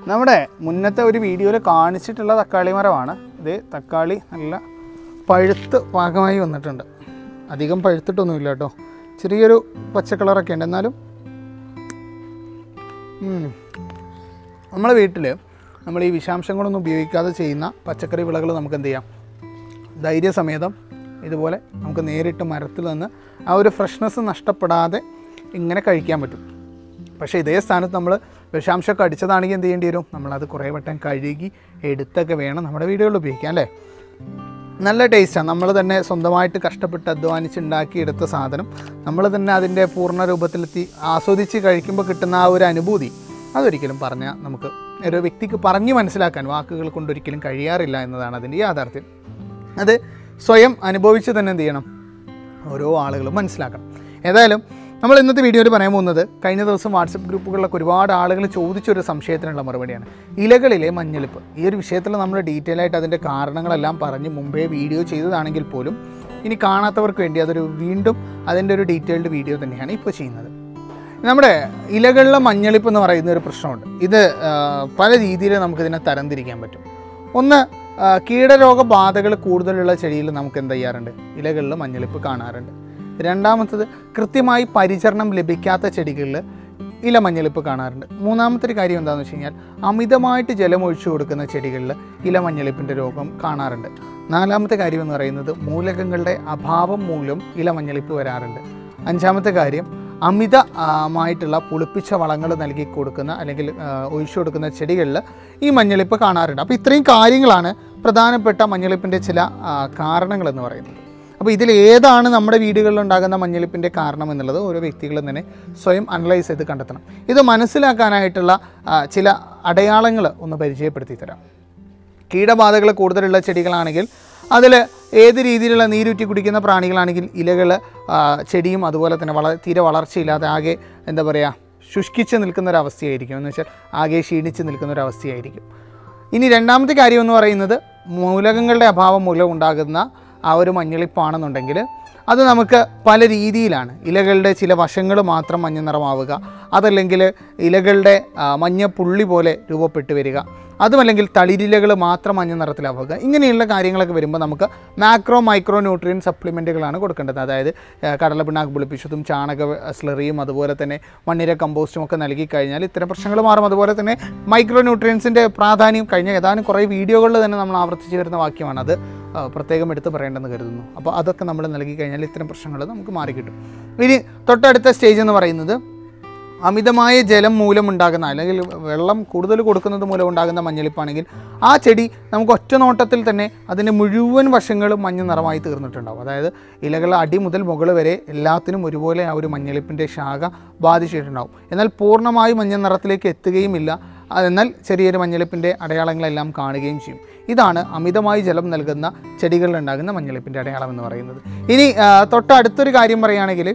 നമ്മുടെ മുന്നത്തെ ഒരു വീഡിയോയിൽ കാണിച്ചിട്ടുള്ള തക്കാളി മരമാണ് ഇത് തക്കാളി നല്ല പഴുത്ത് പാകമായി വന്നിട്ടുണ്ട് അധികം പഴുത്തിട്ടൊന്നുമില്ല കേട്ടോ ചെറിയൊരു പച്ച കളറൊക്കെ ഉണ്ട് എന്നാലും നമ്മളെ വീട്ടിൽ നമ്മൾ ഈ വിഷാംശങ്ങളൊന്നും ഉപയോഗിക്കാതെ ചെയ്യുന്ന പച്ചക്കറി വിളകൾ നമുക്ക് എന്ത് ചെയ്യാം ധൈര്യസമേതം ഇതുപോലെ നമുക്ക് നേരിട്ട് മരത്തിൽ നിന്ന് ആ ഒരു ഫ്രഷ്നെസ് നഷ്ടപ്പെടാതെ ഇങ്ങനെ കഴിക്കാൻ പറ്റും പക്ഷേ ഇതേ സ്ഥാനത്ത് നമ്മൾ വിഷാംശമൊക്കെ അടിച്ചതാണെങ്കിൽ എന്ത് ചെയ്യേണ്ടി വരും നമ്മളത് കുറേ വട്ടം കഴുകി എടുത്തൊക്കെ വേണം നമ്മുടെ വീടുകളിൽ ഉപയോഗിക്കാൻ അല്ലേ നല്ല ടേസ്റ്റാണ് നമ്മൾ തന്നെ സ്വന്തമായിട്ട് കഷ്ടപ്പെട്ട് അധ്വാനിച്ച് ഉണ്ടാക്കിയെടുത്ത സാധനം നമ്മൾ തന്നെ അതിൻ്റെ പൂർണ്ണ രൂപത്തിലെത്തി ആസ്വദിച്ച് കഴിക്കുമ്പോൾ കിട്ടുന്ന ആ ഒരു അനുഭൂതി അതൊരിക്കലും പറഞ്ഞാൽ നമുക്ക് ഒരു വ്യക്തിക്ക് പറഞ്ഞു മനസ്സിലാക്കാൻ വാക്കുകൾ കൊണ്ടൊരിക്കലും കഴിയാറില്ല എന്നതാണ് അതിൻ്റെ യാഥാർത്ഥ്യം അത് സ്വയം അനുഭവിച്ച് തന്നെ എന്ത് ചെയ്യണം ഓരോ ആളുകളും മനസ്സിലാക്കണം ഏതായാലും നമ്മൾ ഇന്നത്തെ വീഡിയോയിൽ പറയാൻ പോകുന്നത് കഴിഞ്ഞ ദിവസം വാട്സപ്പ് ഗ്രൂപ്പുകളിലൊക്കെ ഒരുപാട് ആളുകൾ ചോദിച്ചൊരു സംശയത്തിനുള്ള മറുപടിയാണ് ഇലകളിലെ മഞ്ഞളിപ്പ് ഈ ഒരു വിഷയത്തിൽ നമ്മൾ ഡീറ്റെയിൽ ആയിട്ട് അതിൻ്റെ കാരണങ്ങളെല്ലാം പറഞ്ഞ് മുമ്പേ വീഡിയോ ചെയ്തതാണെങ്കിൽ പോലും ഇനി കാണാത്തവർക്ക് വേണ്ടി അതൊരു വീണ്ടും അതിൻ്റെ ഒരു ഡീറ്റെയിൽഡ് വീഡിയോ തന്നെയാണ് ഇപ്പോൾ ചെയ്യുന്നത് നമ്മുടെ ഇലകളിലെ മഞ്ഞളിപ്പ് എന്ന് പറയുന്ന ഒരു പ്രശ്നമുണ്ട് ഇത് ആ, പല രീതിയിൽ നമുക്കിതിനെ തരംതിരിക്കാൻ പറ്റും ഒന്ന് ആ, കീടരോഗബാധകൾ കൂടുതലുള്ള ചെടിയിൽ നമുക്ക് എന്ത് ചെയ്യാറുണ്ട് ഇലകളിൽ മഞ്ഞളിപ്പ് കാണാറുണ്ട് രണ്ടാമത്തത് കൃത്യമായി പരിചരണം ലഭിക്കാത്ത ചെടികളിൽ ഇല മഞ്ഞളിപ്പ് കാണാറുണ്ട് മൂന്നാമത്തെ ഒരു കാര്യം എന്താണെന്ന് വെച്ച് കഴിഞ്ഞാൽ അമിതമായിട്ട് ജലമൊഴിച്ചു കൊടുക്കുന്ന ചെടികളിൽ ഇല മഞ്ഞളിപ്പിൻ്റെ രോഗം കാണാറുണ്ട് നാലാമത്തെ കാര്യം എന്ന് പറയുന്നത് മൂലകങ്ങളുടെ അഭാവം മൂലം ഇല മഞ്ഞളിപ്പ് വരാറുണ്ട് അഞ്ചാമത്തെ കാര്യം അമിത ആ, മായിട്ടുള്ള പുളിപ്പിച്ച വളങ്ങൾ നൽകി കൊടുക്കുന്ന അല്ലെങ്കിൽ ആ, ഒഴിച്ചു കൊടുക്കുന്ന ചെടികളിൽ ഈ മഞ്ഞളിപ്പ് കാണാറുണ്ട് അപ്പോൾ ഇത്രയും കാര്യങ്ങളാണ് പ്രധാനപ്പെട്ട മഞ്ഞളിപ്പിൻ്റെ ചില ആ, കാരണങ്ങളെന്ന് പറയുന്നത് അപ്പോൾ ഇതിൽ ഏതാണ് നമ്മുടെ വീടുകളിൽ ഉണ്ടാകുന്ന മഞ്ഞളിപ്പിൻ്റെ കാരണം എന്നുള്ളത് ഓരോ വ്യക്തികളും തന്നെ സ്വയം അനലൈസ് ചെയ്ത് കണ്ടെത്തണം ഇത് മനസ്സിലാക്കാനായിട്ടുള്ള ആ, ചില അടയാളങ്ങൾ ഒന്ന് പരിചയപ്പെടുത്തി തരാം കീടബാധകൾ കൂടുതലുള്ള ചെടികളാണെങ്കിൽ അതിൽ ഏത് രീതിയിലുള്ള നീരൂറ്റി കുടിക്കുന്ന പ്രാണികളാണെങ്കിൽ ഇലകൾ ചെടിയും അതുപോലെ തന്നെ വള തീരെ വളർച്ചയില്ലാതെ ആകെ എന്താ പറയുക ശുഷ്കിച്ച് നിൽക്കുന്ന ഒരു അവസ്ഥയായിരിക്കും എന്ന് വെച്ചാൽ ആകെ ക്ഷീണിച്ച് നിൽക്കുന്ന ഒരു അവസ്ഥയായിരിക്കും ഇനി രണ്ടാമത്തെ കാര്യം എന്ന് പറയുന്നത് മൂലകങ്ങളുടെ അഭാവം മൂലം ഉണ്ടാകുന്ന ആ ഒരു മഞ്ഞളിപ്പാണെന്നുണ്ടെങ്കിൽ അത് നമുക്ക് പല രീതിയിലാണ് ഇലകളുടെ ചില വശങ്ങൾ മാത്രം മഞ്ഞ നിറമാവുക അതല്ലെങ്കിൽ ഇലകളുടെ ആ, മഞ്ഞ പുള്ളി പോലെ രൂപപ്പെട്ട് വരിക അതുമല്ലെങ്കിൽ തളിരിലകൾ മാത്രം മഞ്ഞ നിറത്തിലാവുക ഇങ്ങനെയുള്ള കാര്യങ്ങളൊക്കെ വരുമ്പോൾ നമുക്ക് മാക്രോ മൈക്രോ ന്യൂട്രിയൻ സപ്ലിമെൻറ്റുകളാണ് കൊടുക്കേണ്ടത് അതായത് ആ, കടല പിണ്ണാക്ക് പുളിപ്പിച്ചതും ചാണക സ്ലറിയും അതുപോലെ തന്നെ മണ്ണിര കമ്പോസ്റ്റും ഒക്കെ നൽകി കഴിഞ്ഞാൽ ഇത്തരം പ്രശ്നങ്ങൾ മാറും അതുപോലെ തന്നെ മൈക്രോ ന്യൂട്രിയൻസിൻ്റെ പ്രാധാന്യം കഴിഞ്ഞ ഏതാനും കുറേ വീഡിയോകളിൽ തന്നെ നമ്മൾ ആവർത്തിച്ച് വരുന്ന വാക്യമാണ് അത് ആ, പ്രത്യേകം എടുത്ത് പറയേണ്ടെന്ന് കരുതുന്നു അപ്പോൾ അതൊക്കെ നമ്മൾ നൽകി കഴിഞ്ഞാൽ ഇത്തരം പ്രശ്നങ്ങൾ നമുക്ക് മാറിക്കിട്ടും ഇനി തൊട്ടടുത്ത സ്റ്റേജ് എന്ന് പറയുന്നത് അമിതമായ ജലം മൂലമുണ്ടാകുന്ന അല്ലെങ്കിൽ വെള്ളം കൂടുതൽ കൊടുക്കുന്നത് മൂലം ഉണ്ടാകുന്ന മഞ്ഞളിപ്പാണെങ്കിൽ ആ ചെടി നമുക്ക് ഒറ്റ നോട്ടത്തിൽ തന്നെ അതിൻ്റെ മുഴുവൻ വശങ്ങളും മഞ്ഞ നിറമായി തീർന്നിട്ടുണ്ടാവും അതായത് ഇലകൾ അടി മുതൽ മുകൾ വരെ എല്ലാത്തിനും ഒരുപോലെ ആ ഒരു മഞ്ഞളിപ്പിൻ്റെ ശാഖ ബാധിച്ചിട്ടുണ്ടാവും എന്നാൽ പൂർണ്ണമായും മഞ്ഞ നിറത്തിലേക്ക് എത്തുകയുമില്ല ആ, എന്നാൽ ചെറിയൊരു മഞ്ഞളിപ്പിൻ്റെ അടയാളങ്ങളെല്ലാം കാണുകയും ചെയ്യും ഇതാണ് അമിതമായി ജലം നൽകുന്ന ചെടികളിൽ ഉണ്ടാകുന്ന മഞ്ഞളിപ്പിൻ്റെ അടയാളം എന്ന് പറയുന്നത് ഇനി ആ, തൊട്ടടുത്തൊരു കാര്യം പറയുകയാണെങ്കിൽ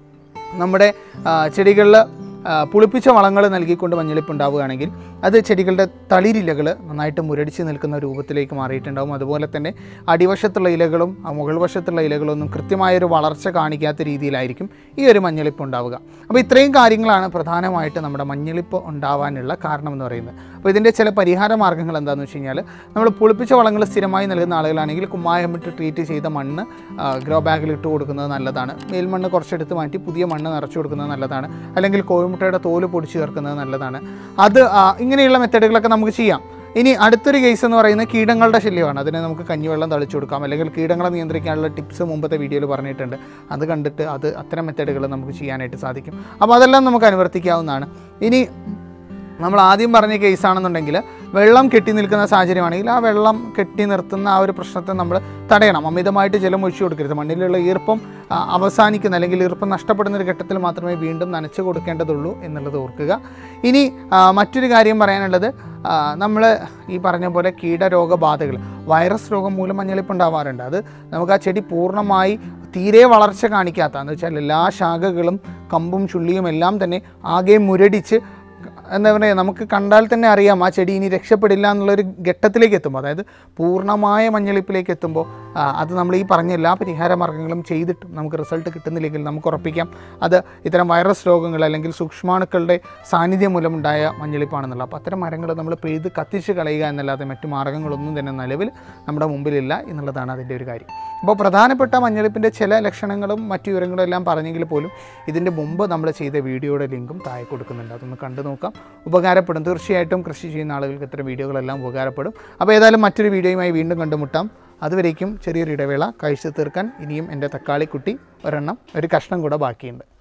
നമ്മുടെ ചെടികളിൽ പുളിപ്പിച്ച വളങ്ങൾ നൽകിക്കൊണ്ട് മഞ്ഞളിപ്പ് ഉണ്ടാവുകയാണെങ്കിൽ അത് ചെടികളുടെ തളിരിലകൾ നന്നായിട്ട് മുരടിച്ച് നിൽക്കുന്ന രൂപത്തിലേക്ക് മാറിയിട്ടുണ്ടാവും അതുപോലെ തന്നെ അടിവശത്തുള്ള ഇലകളും ആ മുകൾ വശത്തുള്ള ഇലകളൊന്നും കൃത്യമായൊരു വളർച്ച കാണിക്കാത്ത രീതിയിലായിരിക്കും ഈ ഒരു മഞ്ഞളിപ്പ് ഉണ്ടാവുക അപ്പോൾ ഇത്രയും കാര്യങ്ങളാണ് പ്രധാനമായിട്ട് നമ്മുടെ മഞ്ഞളിപ്പ് ഉണ്ടാവാനുള്ള കാരണം എന്ന് പറയുന്നത് അപ്പോൾ ഇതിൻ്റെ ചില പരിഹാര മാർഗ്ഗങ്ങൾ എന്താണെന്ന് വെച്ച് കഴിഞ്ഞാൽ നമ്മൾ പുളിപ്പിച്ച വളങ്ങൾ സ്ഥിരമായി നൽകുന്ന ആളുകളാണെങ്കിൽ കുമ്മായമിട്ട് ട്രീറ്റ് ചെയ്ത മണ്ണ് ഗ്രോ ബാഗിൽ ഇട്ട് കൊടുക്കുന്നത് നല്ലതാണ് മേൽമണ്ണ് കുറച്ചെടുത്ത് മാറ്റി പുതിയ മണ്ണ് നിറച്ചു കൊടുക്കുന്നത് നല്ലതാണ് അല്ലെങ്കിൽ കോഴിമുട്ടയുടെ തോല് പൊടിച്ച് ചേർക്കുന്നത് നല്ലതാണ് അത് ആ, ഇങ്ങനെയുള്ള മെത്തഡുകളൊക്കെ നമുക്ക് ചെയ്യാം ഇനി അടുത്തൊരു കേസ് എന്ന് പറയുന്നത് കീടങ്ങളുടെ ശല്യമാണ് അതിന് നമുക്ക് കഞ്ഞിവെള്ളം തളിച്ചു കൊടുക്കാം അല്ലെങ്കിൽ കീടങ്ങളെ നിയന്ത്രിക്കാനുള്ള ടിപ്സ് മുമ്പത്തെ വീഡിയോയിൽ പറഞ്ഞിട്ടുണ്ട് അത് കണ്ടിട്ട് അത് അത്തരം മെത്തഡുകൾ നമുക്ക് ചെയ്യാനായിട്ട് സാധിക്കും അപ്പോൾ അതെല്ലാം നമുക്ക് അനുവർത്തിക്കാവുന്നതാണ് ഇനി നമ്മൾ ആദ്യം പറഞ്ഞ കേസാണെന്നുണ്ടെങ്കിൽ വെള്ളം കെട്ടി നിൽക്കുന്ന സാഹചര്യമാണെങ്കിൽ ആ വെള്ളം കെട്ടി നിർത്തുന്ന ആ ഒരു പ്രശ്നത്തെ നമ്മൾ തടയണം അമിതമായിട്ട് ജലം ഒഴിച്ചു കൊടുക്കരുത് മണ്ണിലുള്ള ഈർപ്പം ആ, അവസാനിക്കുന്ന അല്ലെങ്കിൽ ഈർപ്പം നഷ്ടപ്പെടുന്ന ഒരു ഘട്ടത്തിൽ മാത്രമേ വീണ്ടും നനച്ച് കൊടുക്കേണ്ടതുള്ളൂ എന്നുള്ളത് ഓർക്കുക ഇനി ആ, മറ്റൊരു കാര്യം പറയാനുള്ളത് നമ്മൾ ഈ പറഞ്ഞ പോലെ കീടരോഗബാധകൾ വൈറസ് രോഗം മൂലം മഞ്ഞളിപ്പ് ഉണ്ടാവാറുണ്ട് അത് നമുക്ക് ആ ചെടി പൂർണ്ണമായി തീരെ വളർച്ച കാണിക്കാത്ത എന്ന് വെച്ചാൽ എല്ലാ ശാഖകളും കമ്പും ചുള്ളിയും എല്ലാം തന്നെ ആകെ മുരടിച്ച് എന്താ പറയുക നമുക്ക് കണ്ടാൽ തന്നെ അറിയാം ആ ചെടി ഇനി രക്ഷപ്പെടില്ല എന്നുള്ളൊരു ഘട്ടത്തിലേക്ക് എത്തുമ്പോൾ അതായത് പൂർണ്ണമായ മഞ്ഞളിപ്പിലേക്ക് എത്തുമ്പോൾ ആ, അത് നമ്മൾ ഈ പറഞ്ഞ എല്ലാ പരിഹാര മാർഗ്ഗങ്ങളും ചെയ്തിട്ടും നമുക്ക് റിസൾട്ട് കിട്ടുന്നില്ലെങ്കിൽ നമുക്ക് ഉറപ്പിക്കാം അത് ഇത്തരം വൈറസ് രോഗങ്ങൾ അല്ലെങ്കിൽ സൂക്ഷ്മാണുക്കളുടെ സാന്നിധ്യം മൂലമുണ്ടായ മഞ്ഞളിപ്പാണെന്നുള്ളത് അപ്പോൾ അത്തരം മരങ്ങൾ നമ്മൾ പെയ്ത് കത്തിച്ച് കളയുക എന്നല്ലാതെ മറ്റു മാർഗ്ഗങ്ങളൊന്നും തന്നെ നിലവിൽ നമ്മുടെ മുമ്പിലില്ല എന്നുള്ളതാണ് അതിൻ്റെ ഒരു കാര്യം അപ്പോൾ പ്രധാനപ്പെട്ട മഞ്ഞളിപ്പിൻ്റെ ചില ലക്ഷണങ്ങളും മറ്റു വിവരങ്ങളും എല്ലാം പറഞ്ഞെങ്കിൽ പോലും ഇതിൻ്റെ മുമ്പ് നമ്മൾ ചെയ്ത വീഡിയോയുടെ ലിങ്കും താഴെ കൊടുക്കുന്നുണ്ട് അതൊന്ന് കണ്ടു നോക്കാം ഉപകാരപ്പെടും തീർച്ചയായിട്ടും കൃഷി ചെയ്യുന്ന ആളുകൾക്ക് ഇത്തരം വീഡിയോകളെല്ലാം ഉപകാരപ്പെടും അപ്പോൾ ഏതായാലും മറ്റൊരു വീഡിയോയുമായി വീണ്ടും കണ്ടുമുട്ടാം അതുവരേക്കും ചെറിയൊരു ഇടവേള കഴിച്ചു തീർക്കാൻ ഇനിയും എൻ്റെ തക്കാളിക്കുട്ടി ഒരെണ്ണം ഒരു കഷ്ണം കൂടെ ബാക്കിയുണ്ട്